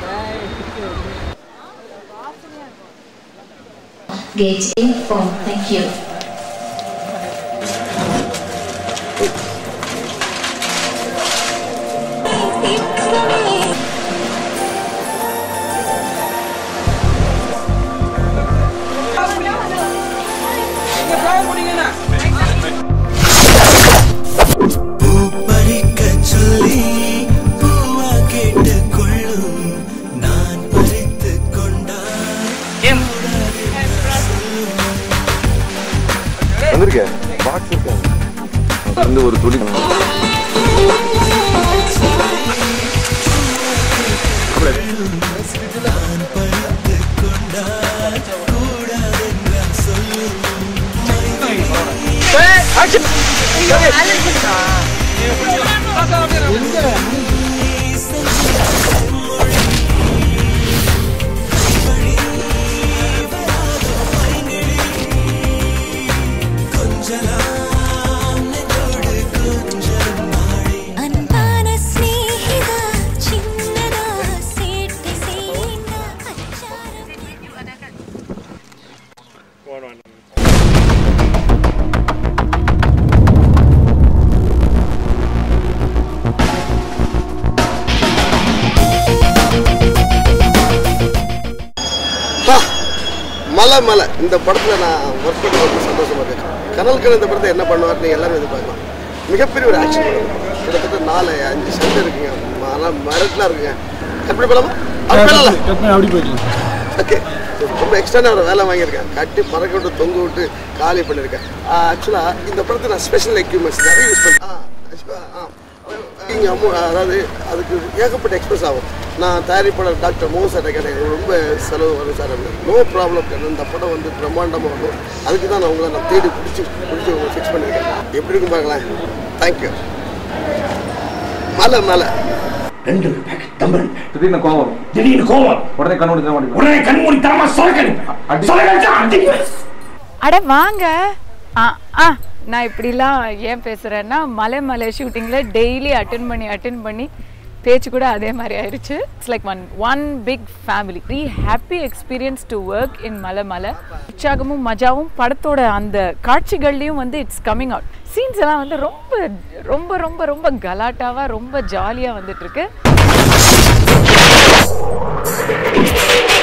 Gauge info. Thank you. பூப்பறிக்க சொல்லி பூவா கேட்டு கொள்ளும் நான் பறித்து கொண்டான் வந்திருக்கேன் பாக்ஸ் இருக்காங்க வந்து ஒரு துளி நான் பறித்து கொண்டான் கூடாதென்றால் சொல்லும் கொஞ்சலாம் நெஞ்சோடு கொஞ்சம் நாளே அன்பான ஸ்நேகிதா சின்னதா சேட்டை செய்யுங்க அச்சாரம் பா, மலை மலை இந்த படத்தில் நான் ஒர்க் பண்ண ரொம்ப சந்தோஷமா இருக்கேன் கனல் கண் இந்த படத்தை என்ன பண்ணுவார்னு எல்லாமே எதிர்பார்க்கலாம் மிகப்பெரிய ஒரு ஆக்ஷன் படம் கிட்டத்தட்ட நாலு அஞ்சு சென்ட் இருக்குங்க ஆனால் மரட்லாம் இருக்குங்க எப்படி பண்ணலாமா அப்படி பண்ணலாம் ஓகே ரொம்ப எக்ஸ்ட்ரா ஒரு வேலை வாங்கியிருக்கேன் கட்டி பறக்க விட்டு தொங்க விட்டு காலி பண்ணியிருக்கேன் ஆக்சுவலாக இந்த படத்தை நான் ஸ்பெஷல் எக்யூப்மெண்ட்ஸ் நிறைய யூஸ் பண்ணேன் ஆ இங்கே அமௌ அதாவது அதுக்கு ஏகப்பட்ட எக்ஸ்பிரஸ் ஆகும் நான் தயாரிப்பாளர் டாக்டர் மோகன் சார்ட்ட கேட்டேன் எனக்கு ரொம்ப செலவு வரும் சார் நோ ப்ராப்ளம் இந்த படம் வந்து பிரம்மாண்டமாக வரும் அதுக்கு தான் நான் உங்களை நான் தேடி பிடிச்சி பிடிச்சி உங்களை ஃபிக்ஸ் பண்ணியிருக்கேன் எப்படி இருக்கும் பார்க்கலாம் தேங்க்யூ மலை மலை ரெண்டு பேக்கெட் தம்பல் திடீர்னு கோவம் வரும். திடீர்னு கோவம் உடனே கண்ணோடி தான் மாட்டேன் உடனே கண்மூடி தரமா சொலக்கடி சொலக்கடிச்சா அடி அட வாங்க ஆ ஆ நான் இப்படிலாம் ஏன் பேசுகிறேன்னா மலை மலை ஷூட்டிங்கில் டெய்லி அட்டன் பண்ணி அட்டன் பண்ணி பேச்சு கூட அதே மாதிரி ஆயிடுச்சு it's like one one big family very happy experience to work in மலை மலை உற்சாகமும் மஜாவும் படத்தோட அந்த காட்சிகள்லையும் வந்து இட்ஸ் கம்மிங் அவுட் சீன்ஸ் எல்லாம் வந்து ரொம்ப ரொம்ப ரொம்ப ரொம்ப கலாட்டாவாக ரொம்ப ஜாலியாக வந்துட்டு இருக்கு